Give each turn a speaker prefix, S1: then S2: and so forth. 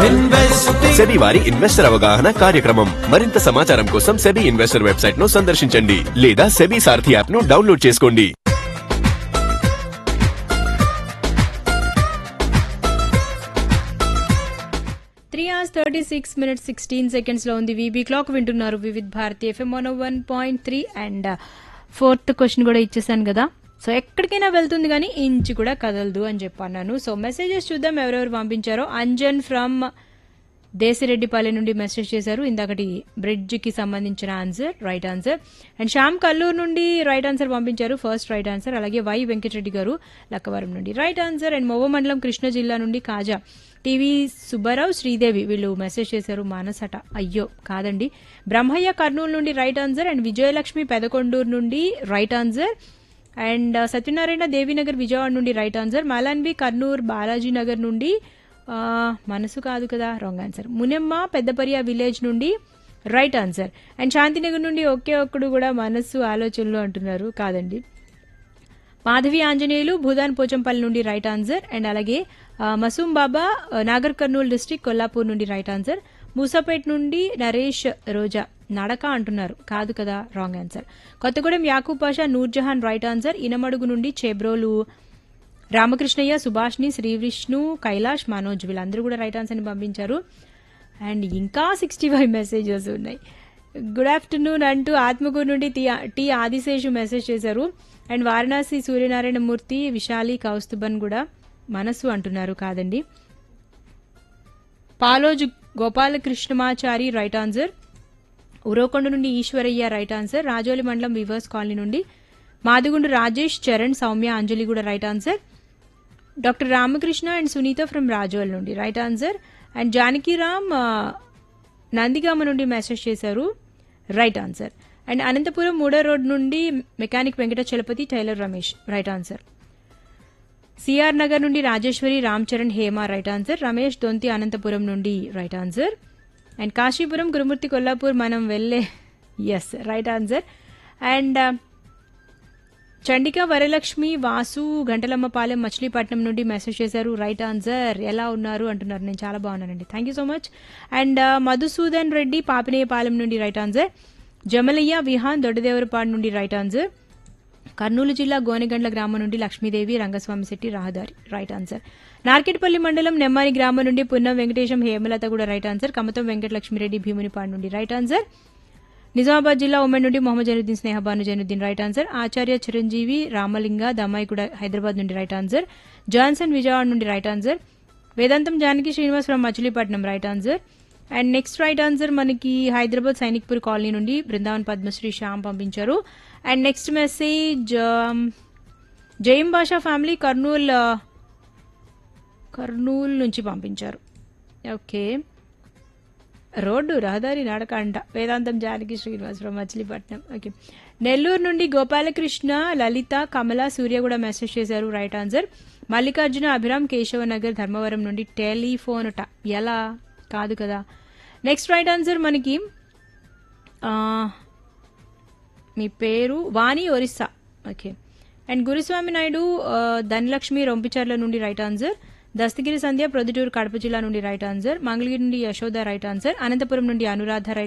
S1: SEBI వారి investor అవగాహన కార్యక్రమం మరింత సమాచారం కోసం సెబీ ఇన్వెస్టర్ వెబ్సైట్ ను సందర్శించండి లేదా సెబీ సారథి యాప్ ను డౌన్లోడ్ చేసుకోండి
S2: three hours thirty six minutes sixteen సెకండ్స్లో ఉంది వీబీ క్లాక్ వింటున్నారు Vividh Bharati FM one one point three and fourth question కూడా ఇచ్చేసాను కదా సో ఎక్కడికైనా వెళ్తుంది కానీ ఇంచు కూడా కదలదు అని చెప్పన్నాను సో మెసేజెస్ చూద్దాం ఎవరెవరు పంపించారో అంజన్ ఫ్రమ్ దేశిరెడ్డిపల్లి నుండి మెసేజ్ చేశారు ఇందాకటి బ్రిడ్జ్కి సంబంధించిన answer right answer and Shyam Kallur నుండి రైట్ ఆన్సర్ పంపించారు ఫస్ట్ రైట్ ఆన్సర్ అలాగే వై వెంకటరెడ్డి గారు లక్కవరం నుండి రైట్ ఆన్సర్ అండ్ మొవ్వ మండలం కృష్ణా జిల్లా నుండి కాజా టీవీ సుబ్బారావు శ్రీదేవి వీళ్ళు మెసేజ్ చేశారు మానసట అయ్యో కాదండి బ్రహ్మయ్య కర్నూలు నుండి right answer and Vijayalakshmi Pedakondur నుండి right answer and Satyanarayana Devinagar Vijayawada నుండి రైట్ ఆన్సర్ మాలాన్బి కర్నూలు బాలాజీ నగర్ నుండి ఆ, మనసు కాదు కదా wrong answer Munemma Peddapariya village నుండి రైట్ ఆన్సర్ అండ్ శాంతినగర్ నుండి ఒకే ఒక్కడు కూడా మనస్సు ఆలోచనలు అంటున్నారు కాదండి మాధవి ఆంజనేయులు భూదాన్ పోచంపల్లి నుండి రైట్ ఆన్సర్ అండ్ అలాగే ఆ, మసూం బాబా ఆ, నాగర్ కర్నూలు డిస్టిక్ కొల్లాపూర్ నుండి రైట్ ఆన్సర్ మూసాపేట్ నుండి నరేష్ రోజా నడక అంటున్నారు కాదు కదా wrong answer Kothagudem Yakub Pasha Noorjahan right answer Inamadugu నుండి చేబ్రోలు రామకృష్ణయ్య సుభాష్ని శ్రీ విష్ణు కైలాష్ మనోజ్ వీళ్ళందరూ కూడా రైట్ ఆన్సర్ని పంపించారు అండ్ ఇంకా సిక్స్టీ ఫైవ్ మెసేజెస్ ఉన్నాయి గుడ్ ఆఫ్టర్నూన్ అంటూ ఆత్మకూరు నుండి టీ టీ ఆదిశేషు మెసేజ్ చేశారు అండ్ వారణాసి సూర్యనారాయణ మూర్తి విశాలి కౌస్తుభన్ కూడా మనసు అంటున్నారు కాదండి పాలోజు గోపాలకృష్ణమాచారి రైట్ ఆన్సర్ ఉరవకొండ నుండి ఈశ్వరయ్య రైట్ ఆన్సర్ రాజోలి మండలం వివర్స్ కాలనీ నుండి మాదిగుండు రాజేష్ చరణ్ సౌమ్య అంజలి కూడా right answer doctor Ramakrishna and Sunitha from Razole నుండి రైట్ ఆన్సర్ అండ్ జానకిరామ్ ఆ, నందిగామ నుండి మెసేజ్ చేశారు రైట్ ఆన్సర్ అండ్ అనంతపురం మూడో రోడ్ నుండి mechanic Venkata Chalapathi tailor Ramesh right answer CR Nagar నుండి రాజేశ్వరి రామ్ చరణ్ హేమ రైట్ ఆన్సర్ రమేష్ దొంతి అనంతపురం నుండి right answer and Kashipuram Gurumurthy Kollapur మనం వెళ్ళే S right answer and Chandika Varalakshmi Vasu Gantalammapalem Machilipatnam నుండి మెసేజ్ చేశారు రైట్ ఆన్సర్ ఎలా ఉన్నారు అంటున్నారు నేను చాలా బాగున్నానండి thank you so much and Madhusudan Reddy Papineyapalem నుండి రైట్ ఆన్సర్ జమలయ్య విహాన్ దొడ్డదేవరపాడు నుండి రైట్ ఆన్సర్ కర్నూలు జిల్లా గోనెగండ్ల గ్రామం నుండి లక్ష్మీదేవి రంగస్వామి శెట్టి రహదారి రైట్ ఆన్సర్ నార్కెట్పల్లి మండలం నెమ్మాని గ్రామం నుండి పున్నం వెంకటేశం హేమలత కూడా రైట్ ఆన్సర్ కమతం వెంకట లక్ష్మిరెడ్డి భీమునిపాడు నుండి రైట్ ఆన్సర్ నిజామాబాద్ జిల్లా ఉమ్మడి నుండి మొహమ్మద్ జైనుద్దీన్ స్నేహబాను జైనుద్దీన్ రైట్ ఆన్సర్ ఆచార్య చిరంజీవి రామలింగ దమ్మాయి కూడా హైదరాబాద్ నుండి రైట్ ఆన్సర్ జాన్సన్ విజయవాడ నుండి right answer Vedantam Janaki Srinivas from Machilipatnam right answer and next right answer మనకి హైదరాబాద్ సైనిక్పూర్ కాలనీ నుండి బృందావన్ పద్మశ్రీ శ్యామ్ పంపించారు అండ్ నెక్స్ట్ మెసేజ్ జయం భాషా ఫ్యామిలీ కర్నూల్ ఆ, కర్నూలు నుంచి పంపించారు ఓకే రోడ్డు రహదారి నడక అంట వేదాంతం జానకి శ్రీనివాసరావు మచిలీపట్నం ఓకే నెల్లూరు నుండి గోపాలకృష్ణ లలిత కమల సూర్య కూడా మెసేజ్ చేశారు రైట్ ఆన్సర్ మల్లికార్జున అభిరామ్ కేశవనగర్ ధర్మవరం నుండి టెలిఫోన్ ట ఎలా కాదు కదా నెక్స్ట్ రైట్ ఆన్సర్ మనకి ఆ, మీ పేరు వాణి ఒరిస్సా ఓకే అండ్ గురుస్వామి నాయుడు ఆ, ధనలక్ష్మి రొంపిచర్ల నుండి రైట్ ఆన్సర్ దస్తగిరి సంధ్య ప్రొద్దుటూరు కడప జిల్లా నుండి రైట్ ఆన్సర్ మంగళగిరి నుండి యశోద రైట్ ఆన్సర్ అనంతపురం నుండి అనురాధ రైట్